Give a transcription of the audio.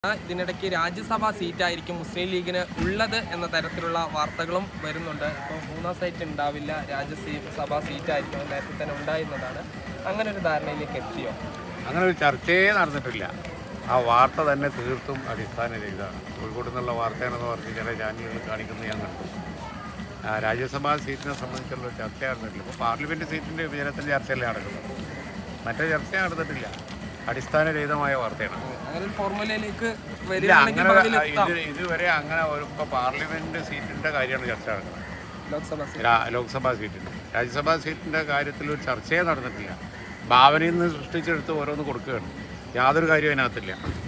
ഇതിനിടയ്ക്ക് രാജ്യസഭാ സീറ്റായിരിക്കും മുസ്ലിം ലീഗിന് ഉള്ളത് എന്ന തരത്തിലുള്ള വാർത്തകളും വരുന്നുണ്ട് ഇപ്പോൾ മൂന്നാം സൈറ്റ് ഉണ്ടാവില്ല രാജ്യസഭാ സീറ്റായിരിക്കും നേരത്തെ തന്നെ ഉണ്ടായിരുന്നതാണ് അങ്ങനെ ഒരു ധാരണയിലേക്ക് എത്തിയോ അങ്ങനെ ഒരു ചർച്ചയെ നടന്നിട്ടില്ല ആ വാർത്ത തന്നെ തീർത്തും അടിസ്ഥാനരഹിതമാണ് കോഴിക്കോട് നിന്നുള്ള വാർത്തയാണെന്ന് പറഞ്ഞ് ചില ചാനലുകൾ കാണിക്കുന്നത് ഞാൻ കണ്ടു ആ, രാജ്യസഭാ സീറ്റിനെ സംബന്ധിച്ചുള്ള ഒരു ചർച്ച നടന്നിട്ടില്ല ഇപ്പോൾ പാർലമെൻറ്റ് സീറ്റിൻ്റെ വിഭജനത്തിൻ്റെ ചർച്ചയല്ലേ നടക്കുന്നത് മറ്റേ ചർച്ച നടന്നിട്ടില്ല അടിസ്ഥാനരഹിതമായ വാർത്തയാണ് അങ്ങനെ ഒരു ഫോർമുലയിലേക്ക് ഇല്ല വരികയാണെങ്കിൽ അങ്ങനെ ഭാവിയിൽ എത്താം ഇത് ഇതുവരെ അങ്ങനെ ഒരു ഇപ്പോൾ പാർലമെൻറ്റ് സീറ്റിൻ്റെ കാര്യമാണ് ചർച്ച നടക്കുന്നത് ലോക്സഭാ സീറ്റ് രാ- ലോക്സഭാ സീറ്റിൻ്റെ രാജ്യസഭാ സീറ്റിൻ്റെ കാര്യത്തിൽ ഒരു ചർച്ചയെ നടന്നിട്ടില്ല ഭാവനയിൽ നിന്ന് സൃഷ്ടിച്ചെടുത്ത് ഓരോന്ന് കൊടുക്കുകയാണ് യാതൊരു കാര്യവും അതിനകത്തില്ല